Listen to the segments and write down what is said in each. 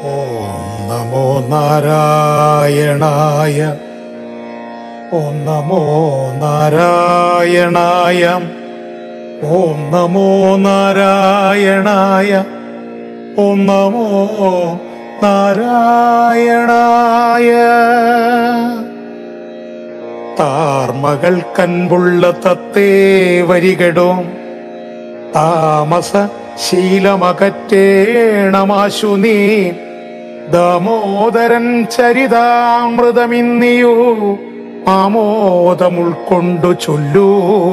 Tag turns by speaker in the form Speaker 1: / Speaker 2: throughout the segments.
Speaker 1: ഓം നമോ നാരായണായ ഓം നമോ നാരായണായ ഓം നമോ നാരായണായ ഓം നമോ നാരായണായ താർമകൾ കൻപുള്ള തത്തേ വരികടോം താമസ ശീലമകറ്റേണമാശു നീ ദാമോദരൻ ചരിതാമൃതമിന്നിയു ആമോദം ഉൾക്കൊണ്ടു ചൊല്ലൂ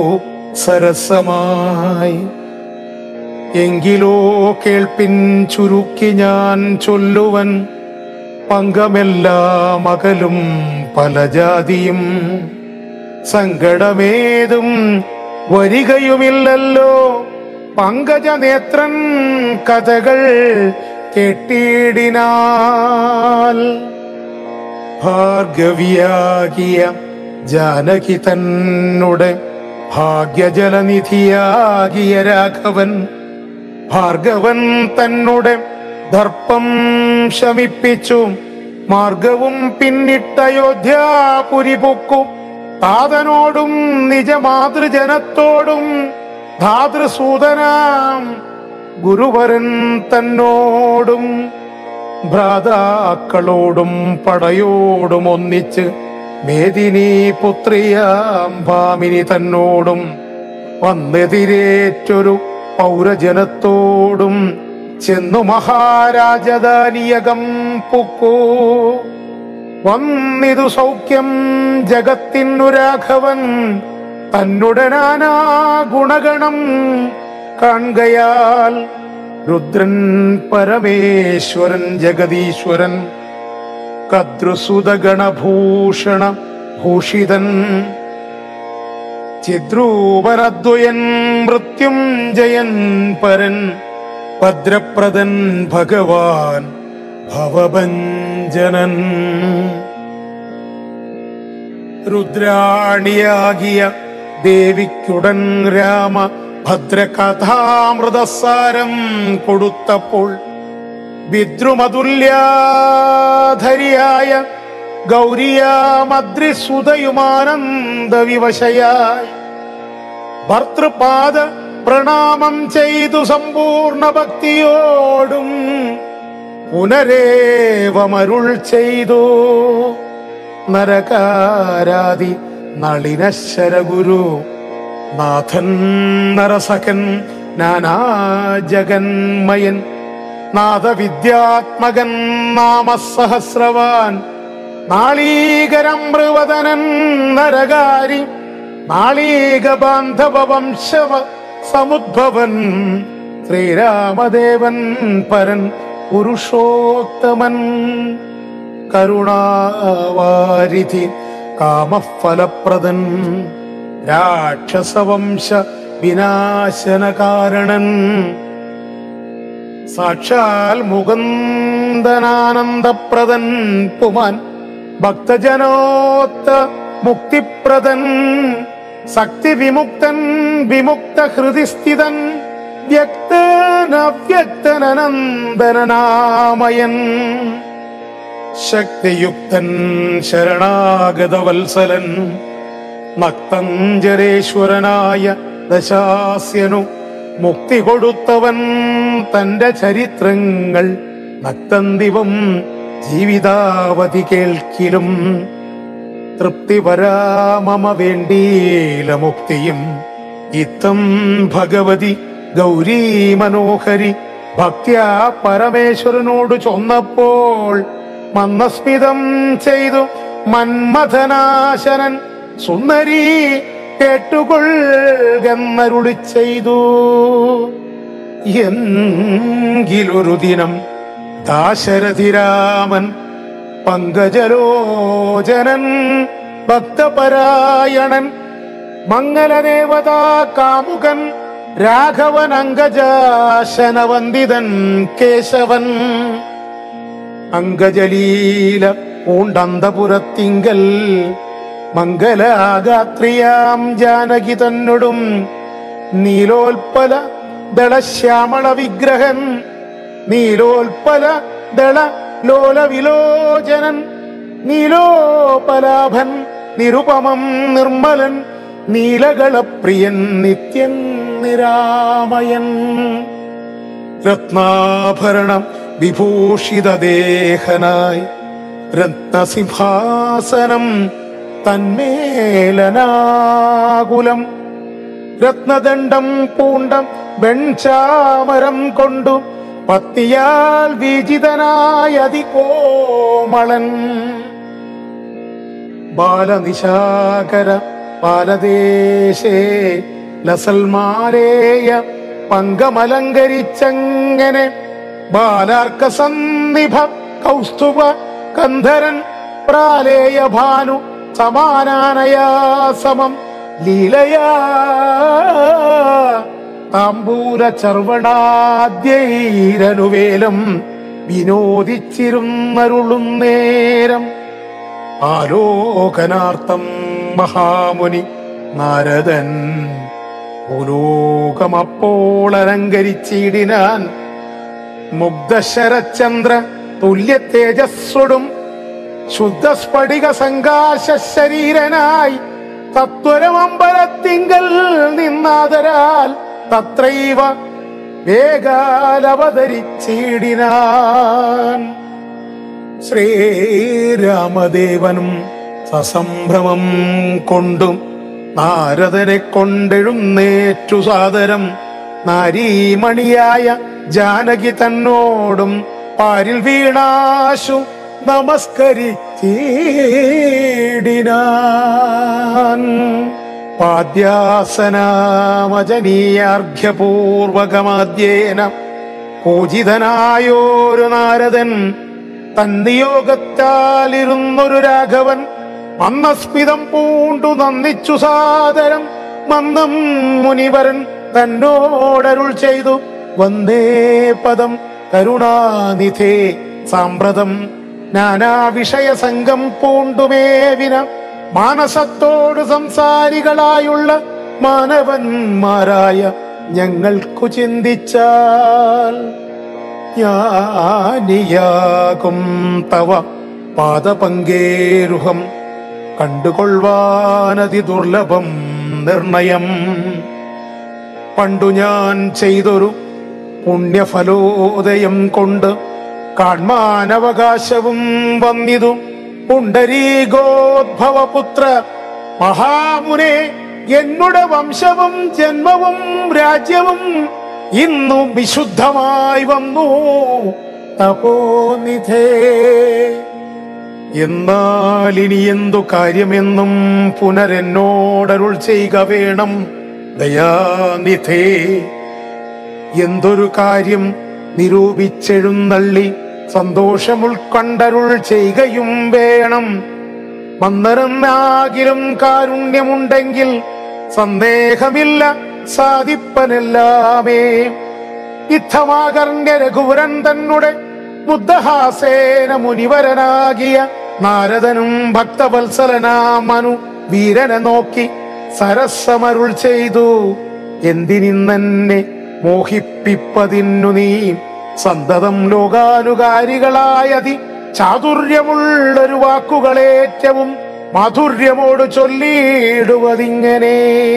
Speaker 1: സരസമായി എങ്കിലോ കേൾപ്പിൻ ചുരുക്കി ഞാൻ ചൊല്ലുവൻ പങ്കമെല്ലാം അകലും പല ജാതിയും സങ്കടമേതും വരികയുമില്ലല്ലോ പങ്കജനേത്രൻ കഥകൾ കെട്ടിയിടിനാൽ ഭാർഗവിയാകിയ ജാനകി തന്നുടെ ഭാഗ്യജലനിധിയാകിയ രാഘവൻ ഭാർഗവൻ തന്നുടെ ദർപ്പം ശമിപ്പിച്ചു മാർഗവും പിന്നിട്ടയോധ്യാപുരി പൊക്കും താതനോടും നിജമാതൃജനത്തോടും ധാതൃസൂതനാം ഗുരുവരൻ തന്നോടും ഭ്രാതാക്കളോടും പടയോടും ഒന്നിച്ച് മേദിനി പുത്രിയാം ഭാമിനി തന്നോടും വന്നെതിരേറ്റൊരു പൗരജനത്തോടും ചെന്നു മഹാരാജധാനിയകം പുക്കൂ വന്നിതു സൗഖ്യം ജഗത്തിനു രാഘവൻ തന്നുടനാനാ ഗുണഗണം കാൺകയാൽ രുദ്രൻ പരമേശ്വരൻ ജഗദീശ്വരൻ കദ്രുസുതഗണഭൂഷണ ഭൂഷിതൻ ചിദ്രൂപനദ്വയൻ മൃത്യുഞ്ജയൻ പരൻ ഭദ്രപ്രദൻ ഭഗവാൻ ഭവഭഞ്ജനൻ രുദ്രാണിയാകിയ ദേവിക്കുടൻ രാമ ഭദ്രകഥാമൃതസാരം കൊടുത്തപ്പോൾ വിദ്രുമതുല്യാധരിയായ ഗൗരിയാമദ്രിസുതയുമാനന്ദ വിവശയായി ഭർത്തൃപാദ പ്രണാമം ചെയ്തു സമ്പൂർണ്ണ ഭക്തിയോടും പുനരേവമരുൾ ചെയ്തു നരകാരാതി നളിനശ്വര ഗുരു നാഥൻ നരസകൻ നാനാജഗന്മയൻ നാദവിദ്യാത്മകൻ നാമസഹസ്രവാൻ നാളീകരം മൃവതനൻ നരകാരി നാളീക ബാന്ധവ വംശവ സമുദ്ഭവൻ ശ്രീരാമദേവൻ പരൻ പുരുഷോത്തമൻ കരുണാവാരിധി കാമഫലപ്രദൻ രാക്ഷസവംശ വിനാശന കാരണൻ സാക്ഷാൽ മുകുന്ദനാനന്ദപ്രദൻ പുമാൻ ഭക്തജനോത്ത മുക്തിപ്രദൻ ശക്തി വിമുക്തൻ വിമുക്ത ഹൃദിസ്ഥിതൻ വ്യക്തനവ്യക്തനനന്ദനാമയൻ ശക്തിയുക്തൻ ശരണാഗതവത്സലൻ നക്തഞ്ചരേശ്വരനായ ദശാസ്യനു മുക്തി കൊടുത്തവൻ തന്റെ ചരിത്രങ്ങൾ നക്തന്തിവും ജീവിതാവധി കേൾക്കിലും തൃപ്തി വരാമമ വേണ്ടീല മുക്തിയും ഇത്തം ഭഗവതി ഗൗരീ മനോഹരി ഭക്ത്യാ പരമേശ്വരനോട് ചൊന്നപ്പോൾ മന്ദസ്മിതം ചെയ്തു മന്മഥനാശനൻ സുന്ദരി കേട്ടുകൊള്ളുകന്നരുളി ചെയ്തു എങ്കിലൊരു ദിനം ദാശരഥിരാമൻ പങ്കജലോചനൻ ഭക്തപരായണൻ മംഗലദേവതാ കാമുകൻ രാഘവൻ അങ്കജാശനവന്ദിതൻ കേശവൻ അങ്കജലീല പൂണ്ടന്തപുരത്തിങ്കൽ മംഗലാഗാത്രിയാം ജാനകി തന്നൊടും നീലോൽപ്പല ദളശ്യാമള വിഗ്രഹൻ നീലോൽപ്പല ദള ലോല വിലോചനൻ നീലോപലാഭൻ നിരുപമം നിർമ്മലൻ നീലകളപ്രിയൻ നിത്യൻ നിരാമയൻ രത്നാഭരണം വിഭൂഷിതദേഹനായി രത്നസിംഹാസനം തന്മേലനാകുലം രത്നദണ്ഡം പൂണ്ടം വെൺചാമരം കൊണ്ടു പത്തിയാൽ വിജിതനായ അതികോമളൻ ബാലനിശാകര ബാലദേശേ ലസൽമാരേയ പങ്കമലങ്കരിച്ചങ്ങനെ ബാലാർക്ക സന്നിഭ കൗസ്തുഭ കന്ധരൻ പ്രാലേയ ഭാനു സമാനാനയാ സമം ലീലയാ താമ്പൂല ചർവണാദ്യൈരനുവേലം വിനോദിച്ചിരുന്നരുളും നേരം ആലോകനാർത്ഥം മഹാമുനി നാരദൻ ഭൂലോകമപ്പോൾ അലങ്കരിച്ചിടിനാൻ മുഗ്ധശരചന്ദ്ര തുല്യ തേജസ്സുടും ശുദ്ധ സ്ഫടിക സങ്കാശ ശരീരനായി തത്വരമമ്പലത്തിങ്കൽ നിന്നാദരാൽ തത്രൈവ വേഗാലവതരിച്ചിടിനാൻ ശ്രീരാമദേവനും സസംഭ്രമം കൊണ്ടും നാരദരെ കൊണ്ടെഴുന്നേറ്റു സാദരം നാരീമണിയായ ജാനകി തന്നോടും പാരിൽ വീണാശു നമസ്കരിച്ചിടിനാൻ പാദ്യാസനാമജനീയാർഘ്യപൂർവകമാദ്യേന പൂജിതനായോരു നാരദൻ തന്നിയോഗത്താലിരുന്നൊരു രാഘവൻ മന്ദസ്മിതം പൂണ്ടു നന്ദിച്ചു സാദരം മന്ദം മുനിവരൻ തന്നോടരുൾ ചെയ്തു വന്ദേ പദം കരുണാനിധേ സാമ്പ്രതം നാനാ വിഷയ സംഘം പൂണ്ടുമേവിന മാനസത്തോട് സംസാരികളായുള്ള മാനവന്മാരായ ഞങ്ങൾക്കു ചിന്തിച്ചാൽ ജ്ഞാനിയാകും തവ പാദപങ്കേരുഹം കണ്ടുകൊള്ളുവാനതി ദുർലഭം നിർണയം പണ്ടു ഞാൻ ചെയ്തൊരു പുണ്യഫലോദയം കൊണ്ട് കാൺമാനവകാശവും വന്നിതു പുണ്ടരീകോദ്ഭവപുത്ര മഹാമുനെ എന്നുടെ വംശവും ജന്മവും രാജ്യവും ഇന്നു വിശുദ്ധമായി വന്നു തപോനിധേ എന്നാൽ ഇനി എന്തു കാര്യമെന്നും പുനരെന്നോടരുൾ ചെയ്യുക വേണം ദയാനിധേ എന്തൊരു കാര്യം നിരൂപിച്ചെഴുന്നള്ളി സന്തോഷമുൾക്കൊണ്ടരുൾ ചെയ്യുകയും വേണം മന്ദരനാകിലും കാരുണ്യമുണ്ടെങ്കിൽ സന്ദേഹമില്ല സാധിപ്പനെല്ലാമേ യുദ്ധമാകർണ്യ രഘുവരൻ തന്നെ ബുദ്ധഹാസേന മുനിവരനാകിയ നാരദനും ഭക്തവത്സലനാമനു വീരനെ നോക്കി സരസമരുൾ ചെയ്തു എന്തിനിന്നെ മോഹിപ്പിപ്പതിന്നു നീ സന്തതം ലോകാനുകാരികളായതി ചാതുര്യമുള്ളൊരു വാക്കുകളേറ്റവും മാധുര്യമോട് ചൊല്ലിയിടുവതിങ്ങനെ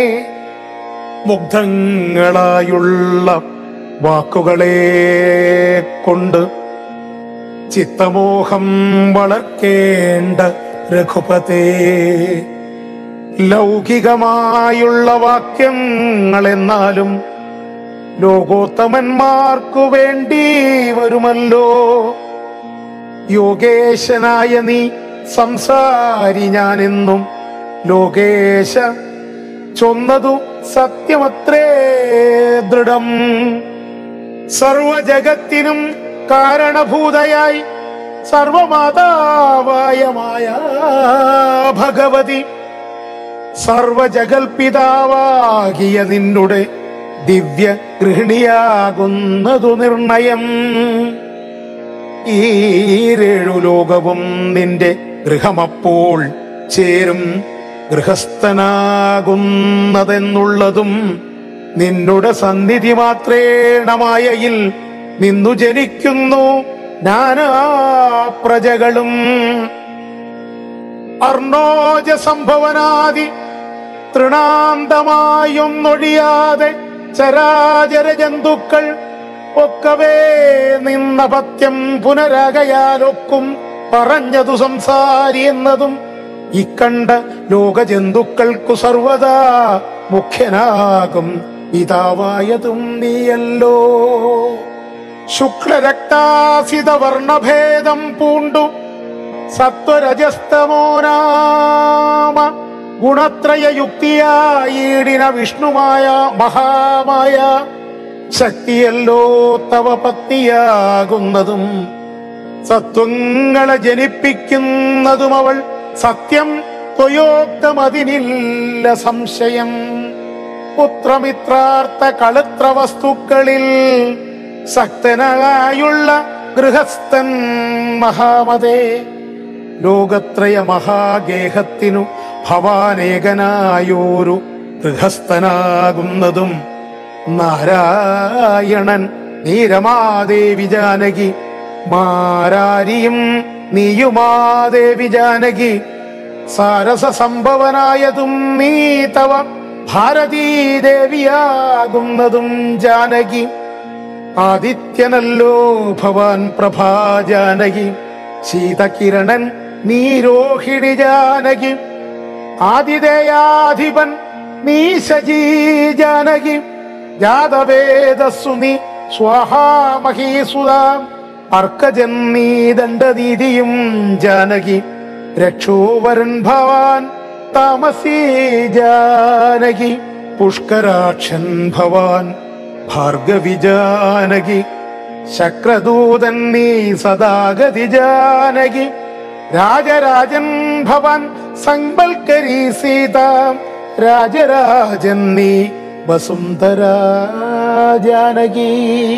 Speaker 1: മുഗ്ധങ്ങളായുള്ള വാക്കുകളെ കൊണ്ട് ചിത്തമോഹം വളർക്കേണ്ട രഘുപതേ ലൗകികമായുള്ള വാക്യങ്ങളെന്നാലും ലോകോത്തമന്മാർക്കു വേണ്ടി വരുമല്ലോ യോഗേശനായ നീ സംസാരി ഞാനെന്നും ലോകേശ ചൊന്നതു സത്യമത്രേ ദൃഢം സർവജഗത്തിനും കാരണഭൂതയായി സർവമാതാവായ മായ ഭഗവതി സർവജഗൽപിതാവാകിയ നിന്നുടെ ദിവ്യ ഗൃഹിണിയാകുന്നതു നിർണയം ഈരേഴു ലോകവും നിന്റെ ഗൃഹമപ്പോൾ ചേരും ഗൃഹസ്ഥനാകുന്നതെന്നുള്ളതും നിന്നുടെ സന്നിധി മാത്രേണമായയിൽ നിന്നു ജനിക്കുന്നു നാനാ പ്രജകളും അർണോജ സംഭവനാദി തൃണാന്തമായൊന്നൊഴിയാതെ ചരാചര ജന്തുക്കൾ ഒക്കവേ നിന്നപത്യം പുനരാകയാലൊക്കും പറഞ്ഞതു സംസാരി എന്നതും ഇക്കണ്ട ലോകജന്തുക്കൾക്കു സർവദാ മുഖ്യനാകും പിതാവായതും നീയല്ലോ ശുക്ലരക്താസിത വർണ്ണഭേദം പൂണ്ടു സത്വരജസ്തമോനാമ ഗുണത്രയയുക്തിയായിടിന വിഷ്ണുമായ മഹാമായ ശക്തിയല്ലോ തവ പത്നിയാകുന്നതും സത്വങ്ങളെ ജനിപ്പിക്കുന്നതും അവൾ സത്യം ത്വയോക്തമതിനില്ല സംശയം പുത്രമിത്രാർത്ഥ കളുത്ര വസ്തുക്കളിൽ ശക്തനായുള്ള ഗൃഹസ്ഥൻ മഹാമതേ ലോകത്രയ മഹാഗേഹത്തിനു ഭവാനേകനായോരു ഗൃഹസ്ഥനാകുന്നതും നാരായണൻ നീരമാദേവി ജാനകി മാരാരിയും നീയുമാദേവി ജാനകി സാരസ സംഭവനായതും നീ തവ ഭാരതീദേവിയാകുന്നതും ജാനകി ആദിത്യനല്ലോ ഭവാൻ പ്രഭാ ജാനകി ശീതകിരണൻ നീ രോഹിണി ജാനകി ആതിഥേയാധിപൻ നീ ശജീ ജാനകി ജാതവേദസ്സു നീ സ്വാഹാമഹീസുത അർക്കജൻ നീ ദണ്ഡനീതിയും ജാനകി രക്ഷോവരൻ ഭവാൻ താമസീ ജാനകി പുഷ്കരാക്ഷൻ ഭവാൻ ഭാർഗവി ജാനകി ശക്രദൂതൻ നീ സദാഗതി ജാനകി രാജരാജൻ ഭവൻ സമ്പൽക്കരി സീത രാജരാജൻ നീ വസുന്ധര ജാനകി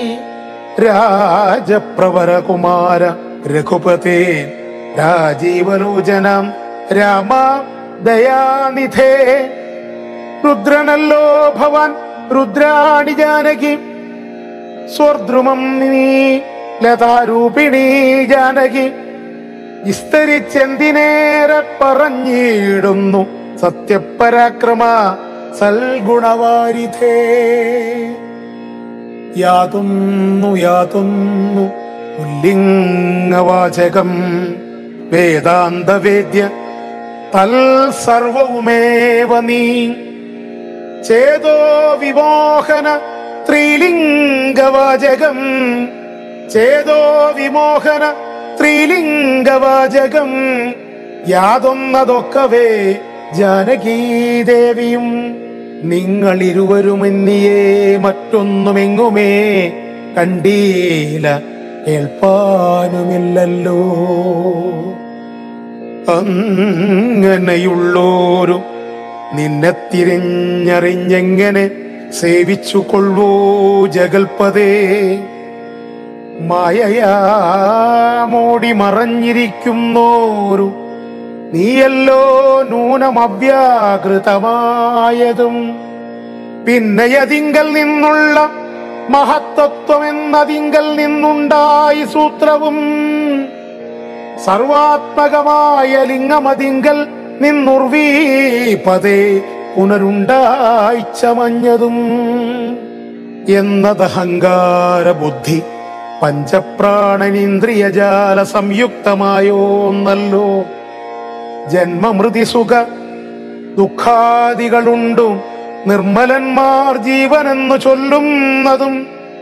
Speaker 1: രാജപ്രവരകുമാര രഘുപതേ രാജീവലോചനം രാമ ദയാനിധേ രുദ്രനല്ലോ ഭവാൻ രുദ്രാണി ജാനകി സ്വർദ്രുമം നീ ലതാരൂപിണി ജാനകി വിസ്തരിച്ചെന്തിനേറെ പറഞ്ഞിടുന്നു സത്യപരാക്രമ സൽഗുണവാരിധേ യാതൊന്നു യാതൊന്നു പുല്ലിംഗവാചകം വേദാന്തവേദ്യ തൽ സർവവുമേവ നീ ചേതോ വിമോഹന സ്ത്രീലിംഗവാചകം ചേതോ വിമോഹന സ്ത്രീലിംഗവാചകം യാതൊന്നതൊക്കവേ ജാനകീദേവിയും നിങ്ങളിരുവരുമെന്നിയേ മറ്റൊന്നുമെങ്ങുമേ കണ്ടീല കേൾപ്പാനുമില്ലല്ലോ അങ്ങനെയുള്ളോരു നിന്നെ തിരിഞ്ഞറിഞ്ഞെങ്ങനെ സേവിച്ചു കൊള്ളൂ ജഗൽപതേ മായയാ മോടി മറഞ്ഞിരിക്കുന്നോരു നീയല്ലോ നൂനമവ്യാകൃതമായതും പിന്നെയതിങ്കൽ നിന്നുള്ള മഹത്തത്വമെന്നതിങ്കൽ നിന്നുണ്ടായി സൂത്രവും സർവാത്മകമായ ലിംഗമതിങ്കൽ നിന്നുർവീപതേ പുനരുണ്ടായി ചമഞ്ഞതും എന്നതഹങ്കാര ബുദ്ധി പഞ്ചപ്രാണനിന്ദ്രിയജാല സംയുക്തമായോ നല്ലോ ജന്മമൃതി സുഖ ദുഃഖാദികളുണ്ടു നിർമ്മലന്മാർ ജീവനെന്നു ചൊല്ലുന്നതും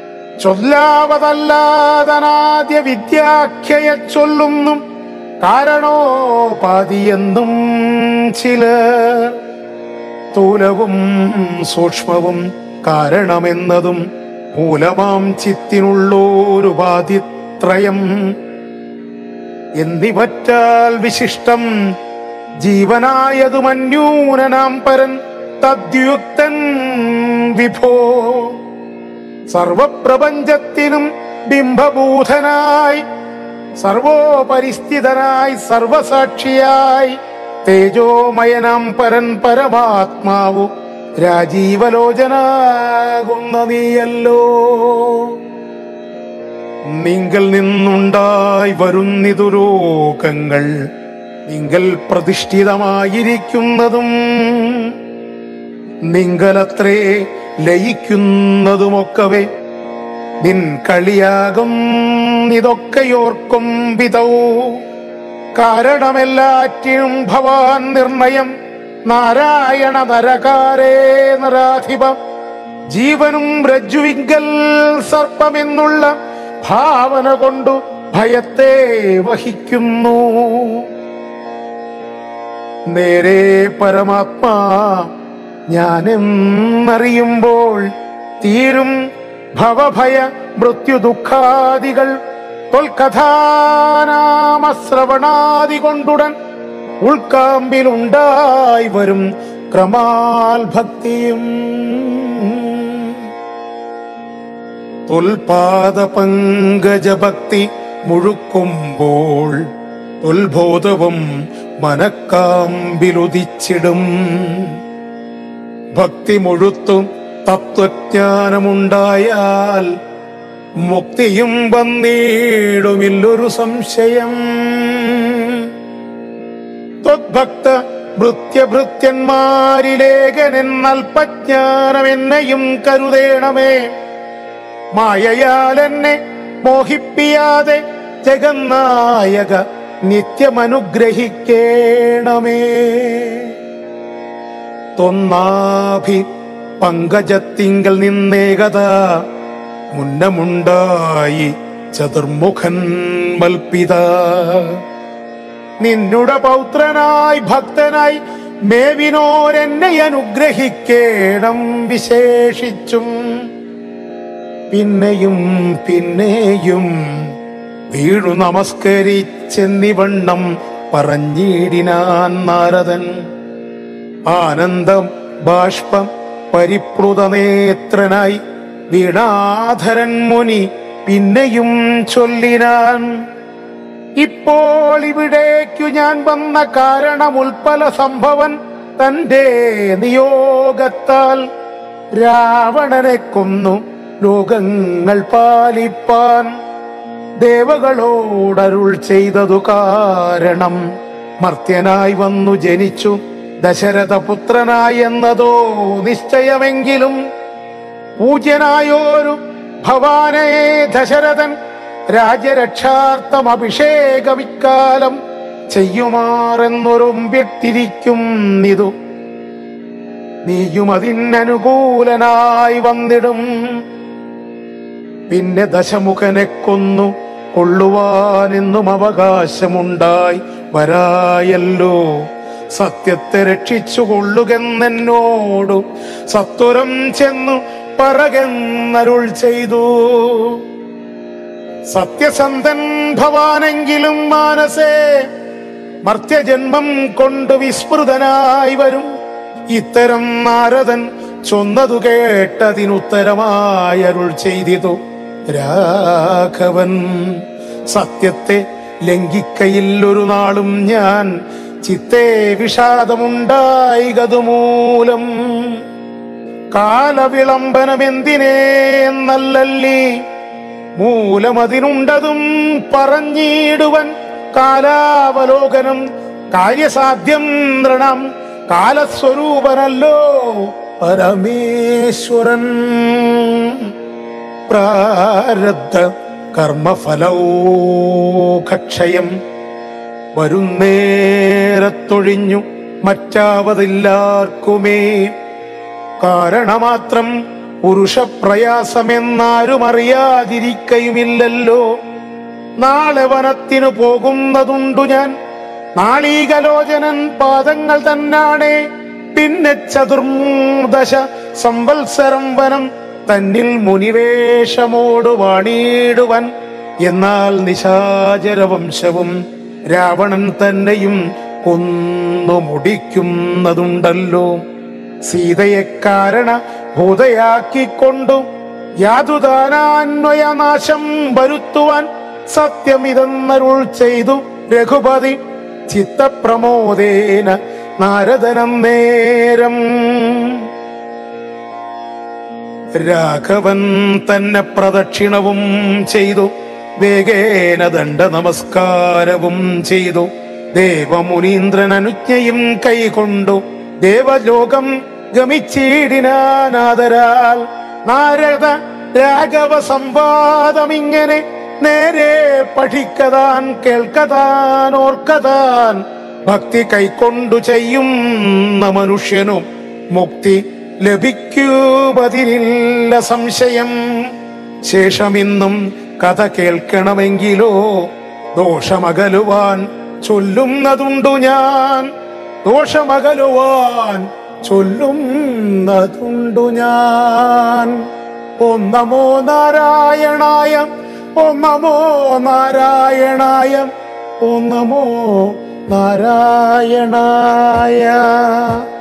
Speaker 1: ചൊല്ലാവതല്ലാതനാദ്യ വിദ്യാഖ്യയ ചൊല്ലുന്നു കാരണോപാധിയെന്നും ചിലർ സ്ഥൂലവും സൂക്ഷ്മവും കാരണമെന്നതും മൂലമാം ചിത്തിനുള്ളോരുപാധിത്രയം എന്നിവറ്റാൽ വിശിഷ്ടം ജീവനായതുമന്യൂനനാം പരൻ തദ്യുക്തൻ വിഭോ സർവപ്രപഞ്ചത്തിനും ബിംബഭൂതനായി സർവോപരിസ്ഥിതനായി സർവസാക്ഷിയായി തേജോമയനാം പരൻ പരമാത്മാവു രാജീവലോചനാകുന്ന നീയല്ലോ നിങ്ങൾ നിന്നുണ്ടായി വരുന്നിതു ലോകങ്ങൾ നിങ്ങൾ പ്രതിഷ്ഠിതമായിരിക്കുന്നതും നിങ്ങളത്രേ ലയിക്കുന്നതുമൊക്കവേ നിൻ കളിയാകും ഇതൊക്കെയോർക്കും വിധവോ കാരണമെല്ലാറ്റിനും ഭവാൻ നിർണയം നാരായണ നരകാരേ നരാധിപ ജീവനും രജ്ജുവിങ്കൽ സർപ്പമെന്നുള്ള ഭാവന കൊണ്ടു ഭയത്തെ വഹിക്കുന്നു നേരെ പരമാത്മാ ഞാനെന്നറിയുമ്പോൾ തീരും ഭവഭയ മൃത്യു ദുഃഖാദികൾ തൊൽക്കഥാനാമശ്രവണാദി കൊണ്ടുടൻ ഉൾക്കാമ്പിലുണ്ടായി വരും ക്രമാൽ ഭക്തിയും തൊൽപാദ പങ്കജഭക്തി മുഴുക്കുമ്പോൾ തൊൽബോധവും മനക്കാമ്പിലുദിച്ചിടും ഭക്തി മുഴുത്തും തത്വജ്ഞാനമുണ്ടായാൽ മുക്തിയും വന്നിടുമില്ലൊരു സംശയം ത്വദ്ഭക്ത ഭൃത്യഭൃത്യന്മാരിലേഖനെന്നൽപജ്ഞാനമെന്നെയും കരുതേണമേ മായയാൽ എന്നെ മോഹിപ്പിയാതെ ജഗന്നായക നിത്യമനുഗ്രഹിക്കേണമേ തൊന്നാഭി പങ്കജത്തിങ്കൽ നിന്നേകത മുന്നമുണ്ടായി ചതുർമുഖൻ മൽപിത നിന്നുടെ പൗത്രനായി ഭക്തനായി മേവിനോരെന്നെ അനുഗ്രഹിക്കേണം വിശേഷിച്ചും പിന്നെയും പിന്നെയും വീണു നമസ്കരിച്ചെന്നിവണ്ണം പറഞ്ഞിടിനാൻ നാരദൻ ആനന്ദം ബാഷ്പം പരിപ്ലുതനേത്രനായി വീണാധരൻ മുനി പിന്നെയും ചൊല്ലിനാൻ ഇപ്പോൾ ഇവിടേക്കു ഞാൻ വന്ന കാരണം ഉൽപ്പല സംഭവൻ തന്റെ നിയോഗത്താൽ രാവണനെ കൊന്നു ലോകങ്ങൾ പാലിപ്പാൻ ദേവകളോടരുൾ ചെയ്തതു കാരണം മർത്യനായി വന്നു ജനിച്ചു ദശരഥപുത്രനായി എന്നതോ നിശ്ചയമെങ്കിലും പൂജ്യനായോരു ഭവാനേ ദശരഥൻ രാജ്യരക്ഷാർത്ഥം അഭിഷേകമിക്കാലം ചെയ്യുമാറെന്നൊരുമ്പിട്ടിരിക്കുന്നിതു നീയും അതിനനുകൂലനായി വന്നിടും പിന്നെ ദശമുഖനെ കൊന്നു കൊള്ളുവാനെന്നും അവകാശമുണ്ടായി വരായല്ലോ സത്യത്തെ രക്ഷിച്ചു കൊള്ളുകെന്നെന്നോടു സത്വരം ചെന്നു പറകെന്നരുൾ ചെയ്തു സത്യസന്ധൻ ഭവാനെങ്കിലും മാനസേ മർത്യജന്മം കൊണ്ട് വിസ്മൃതനായി വരും ഇത്തരം നാരദൻ ചൊന്നതു കേട്ടതിനുത്തരമായി അരുൾ ചെയ്തിതു രാഘവൻ സത്യത്തെ ലംഘിക്കയിൽ ഒരു നാളും ഞാൻ ചിത്തേ വിഷാദമുണ്ടായികതുമൂലം കാലവിളംബനമെന്തിനേ എന്നല്ലല്ലി മൂലമതിനുണ്ടതും പറഞ്ഞിടുവൻ കാലാവലോകനം കാര്യസാധ്യം നൃണം കാലസ്വരൂപനല്ലോ പരമേശ്വരൻ പ്രാരബ്ധ കർമ്മഫലൗക്ഷയം വരുന്നേരത്തൊഴിഞ്ഞു മറ്റാവതില്ലാർക്കുമേ കാരണമാത്രം പുരുഷപ്രയാസമെന്നാരും അറിയാതിരിക്കയുമില്ലല്ലോ നാളെ വനത്തിനു പോകുന്നതുണ്ടു ഞാൻ നാളീകലോചനൻ പാദങ്ങൾ തന്നാണേ പിന്നെ ചതുർദശ സംവത്സരം വനം തന്നിൽ മുനിവേഷമോട് വാണിടുവൻ എന്നാൽ നിശാചരവംശവും രാവണൻ തന്നെയും കൊന്നു മുടിക്കുന്നതുണ്ടല്ലോ സീതയെ കാരണ ഭൂതയാക്കിക്കൊണ്ടു യാതുദാനാന്വയനാശം വരുത്തുവാൻ സത്യമിതെന്നരുൾ ചെയ്തു രഘുപതി ചിത്തപ്രമോദേന നാരദനം നേരം രാഘവൻ തന്നെ പ്രദക്ഷിണവും ചെയ്തു വേഗേന ദണ്ഡ നമസ്കാരവും ചെയ്തു ദേവമുനീന്ദ്രൻ അനുജ്ഞയും കൈകൊണ്ടു ദേവലോകം ഗമിച്ചിടിനാനാദരാൽ നാരദ രാഘവ സംവാദമിങ്ങനെ നേരെ പഠിക്കതാൻ കേൾക്കതാൻ ഓർക്കതാൻ ഭക്തി കൈക്കൊണ്ടു ചെയ്യുന്ന മനുഷ്യനും മുക്തി ലഭിക്കൂപതിരില്ല സംശയം ശേഷമിന്നും കഥ കേൾക്കണമെങ്കിലോ ദോഷമകലുവാൻ ചൊല്ലുന്നതുണ്ടു ഞാൻ ദോഷമകലുവാൻ ചൊല്ലുന്നതുണ്ടു ഞാൻ ഓം നമോ നാരായണായ ഓം നമോ നാരായണായ ഓം നമോ നാരായണായ